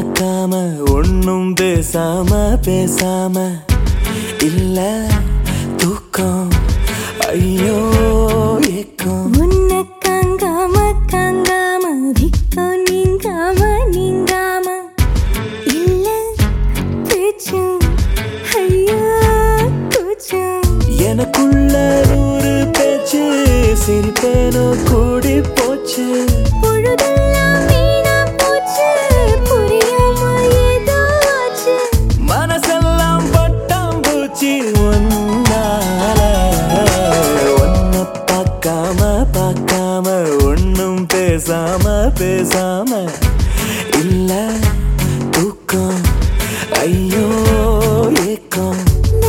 பார்க்காம ஒன்னும் பேசாம பேசாம இல்ல தூக்கம் ஐயோ ஏக்கம் உன்னை காங்காம காங்காம விக்கம் நீங்காம நீங்காம இல்ல பேச்சும் ஐயோ கூச்சும் எனக்குள்ள ஒரு பேச்சு சிரிப்பேனோ கூடி போச்சு பொழுதெல்லாம் வீணா போச்சு புரியாம ஏதோ ஆச்சு மனசெல்லாம் பட்டாம்பூச்சி ஒன்னால ஒன்ன பார்க்காம பார்க்காம ஒன்னும் பேசாம பேசாம இல்ல தூக்கம் ஐயோ ஏக்கம்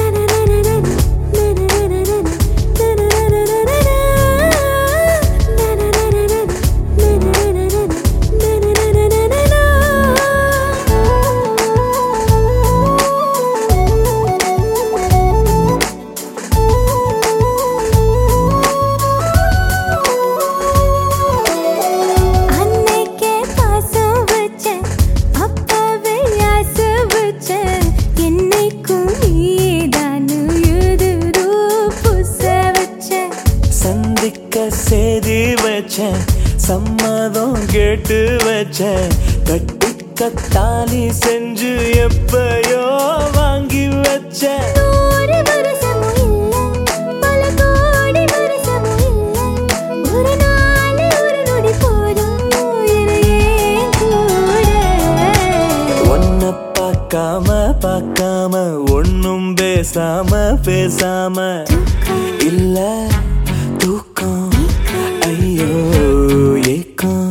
அன்னைக்கே பாசம் வச்சேன் அப்பவே ஆசை வச்சேன் என்னைக்கும் நீதானு எதிரோ புச வச்சேன் சந்திக்க சேதி வச்சேன் சம்மதம் கேட்டு வச்சேன் கட்டிக்க தாலி செஞ்சு எப்பயோ வாங்கி வச்சேன் நூறு வருஷமும் இல்ல பல கோடி வருஷமும் இல்ல ஒரு நாள் ஒரு நொடி போதும் உயிரையே கூட ஒன்ன பார்க்காம பார்க்காம ஒன்னும் பேசாம பேசாம இல்ல தூக்கம் ஐயோ ஏக்கம்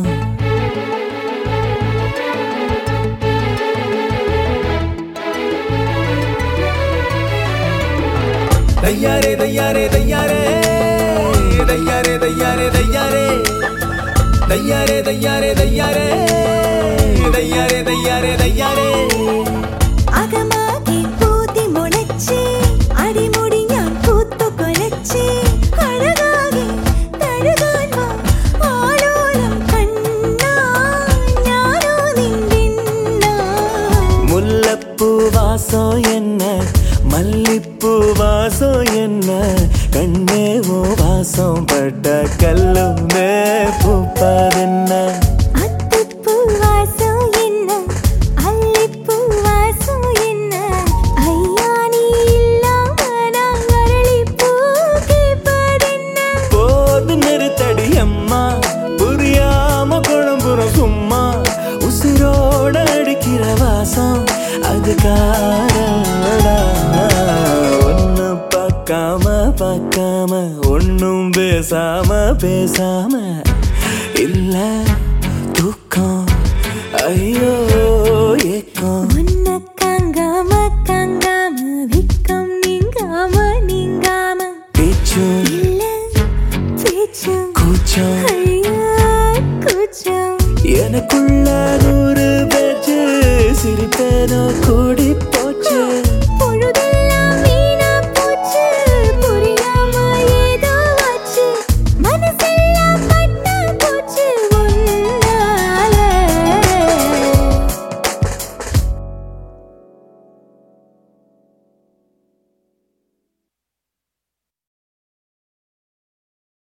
தையாரே தையாரே தையாரே தையாரே தையாரே தையாரே தையாரே தையாரே தையாரே தையாரே தையாரே தையாரே അകമാകെ പൂതി മുളച്ച് അടിമുടി ഞാൻ പൂത്തു കൊലച്ച് അഴകാകെ തഴുകാൻ വാ ആലോലം കണ്ണാ ഞാനോ നിന്തിന്നാ முல்லப்பூ வாசம் என்ன மல்லிப்பூ வாசம் என்ன கண்ணே ஓ வாசம் பட்ட கல்லுமே பூப்பதென்ன അത്തിപ്പൂ വാസം എന്ന അല്ലിപ്പൂ വാസം എന്ന അയ്യാനീ ഇല്ലാമ ഞാൻ അരളിപ്പൂ കേൾപ്പതെന്ന போது நிறுத்தடி அம்மா புரியாம குழம்புறம் சும்மா உசிரோட அடிக்கிற வாசம் அது காரடா ஒன்னு பார்க்காம பார்க்காம ஒன்னும் பேசாம பேசாம இல்ல தூக்கம் ஐயோ ஏக்கம் உன்னை காங்காம காங்காம விக்கம் நீங்காம நீங்காம பேச்சும் இல்ல